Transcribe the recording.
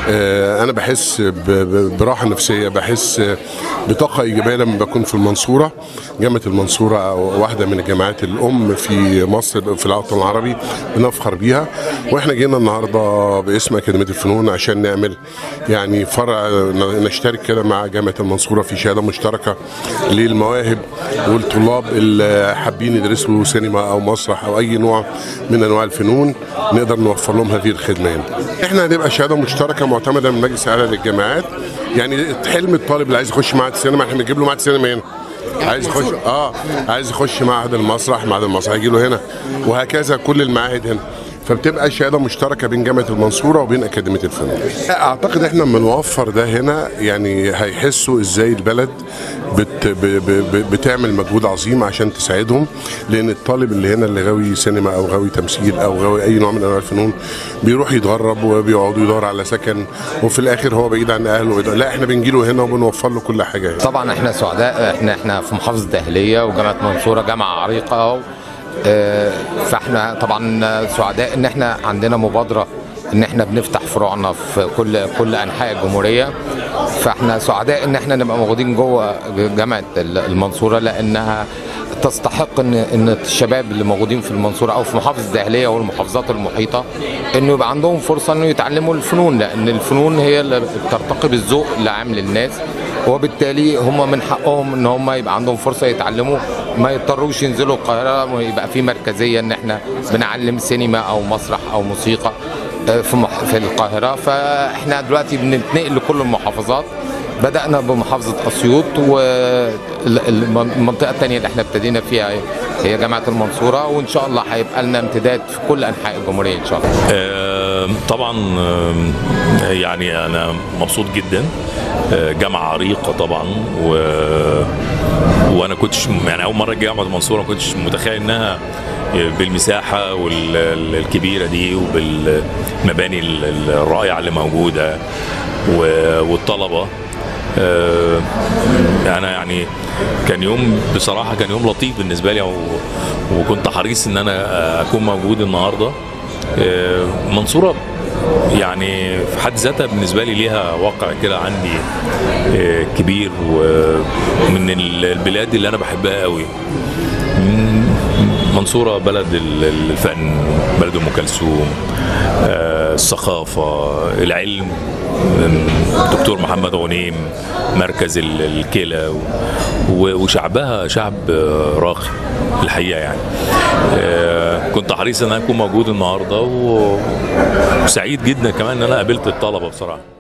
آه، انا بحس ب- ب- براحه نفسيه بحس بطاقه ايجابيه لما بكون في المنصوره جامعه المنصوره واحده من الجامعات الام في مصر في الوطن العربي بنفخر بيها واحنا جينا النهارده باسم اكاديميه الفنون عشان نعمل يعني فرع نشترك كده مع جامعه المنصوره في شهاده مشتركه للمواهب والطلاب اللي حابين يدرسوا سينما او مسرح او اي نوع من انواع الفنون نقدر نوفر لهم هذه الخدمه يعني. احنا هنبقى شهاده مشتركه معتمده من مجلس الاعلى للجامعات يعني حلم الطالب اللي عايز يخش معهد السينما احنا بنجيب له معهد سينما هنا عايز يخش اه عايز يخش معهد المسرح معهد المسرح يجي له هنا وهكذا كل المعاهد هنا فبتبقى شهاده مشتركه بين جامعه المنصوره وبين اكاديميه الفنون. اعتقد احنا لما نوفر ده هنا يعني هيحسوا ازاي البلد بت ب ب ب بتعمل مجهود عظيم عشان تساعدهم لان الطالب اللي هنا اللي غاوي سينما او غاوي تمثيل او غاوي اي نوع من انواع الفنون بيروح يتغرب وبيقعد يدور على سكن وفي الاخر هو بعيد عن اهله لا احنا بنجيله هنا وبنوفر له كل حاجه يعني. طبعا احنا سعداء احنا احنا في محافظه دهليه وجامعه منصوره جامعه عريقه اه، فاحنا طبعا سعداء ان احنا عندنا مبادره ان احنا بنفتح فروعنا في كل كل انحاء الجمهوريه فاحنا سعداء ان احنا نبقى موجودين جوه جامعه المنصوره لانها تستحق ان ان الشباب اللي موجودين في المنصوره او في محافظه الدهليه والمحافظات المحيطه انه يبقى عندهم فرصه انه يتعلموا الفنون لان الفنون هي اللي بترتقي بالذوق العام للناس وبالتالي هم من حقهم ان هم يبقى عندهم فرصه يتعلموا ما يضطروش ينزلوا القاهره ويبقى في مركزيه ان احنا بنعلم سينما او مسرح او موسيقى آه، في مح- في القاهره فاحنا دلوقتي بنتنقل لكل المحافظات بدأنا بمحافظة أسيوط والمنطقة الثانية اللي احنا ابتدينا فيها هي جامعة المنصورة وإن شاء الله هيبقى لنا امتداد في كل أنحاء الجمهورية إن شاء الله آه، طبعا آه، يعني انا مبسوط جدا آه، جامعه عريقه طبعا و وانا كنتش يعني اول مره جامعه المنصوره ما كنتش متخيل انها بالمساحه وال- الكبيره دي وبالمباني ال- الرائعه اللي موجوده و- والطلبه آه، انا يعني كان يوم بصراحه كان يوم لطيف بالنسبه لي و- وكنت حريص ان انا اكون موجود النهارده آه، منصوره يعني في حد ذاتها بالنسبه لي ليها واقع كده عندي آه، كبير ومن ال- البلاد اللي انا بحبها قوي منصورة بلد ال- الفن بلد أم كلثوم آه، الثقافة العلم دكتور محمد غنيم مركز ال- الكلى و- وشعبها شعب آه، راقي الحقيقة يعني آه، كنت حريص ان انا اكون موجود النهارده و- وسعيد جدا كمان ان انا قابلت الطلبه بصراحه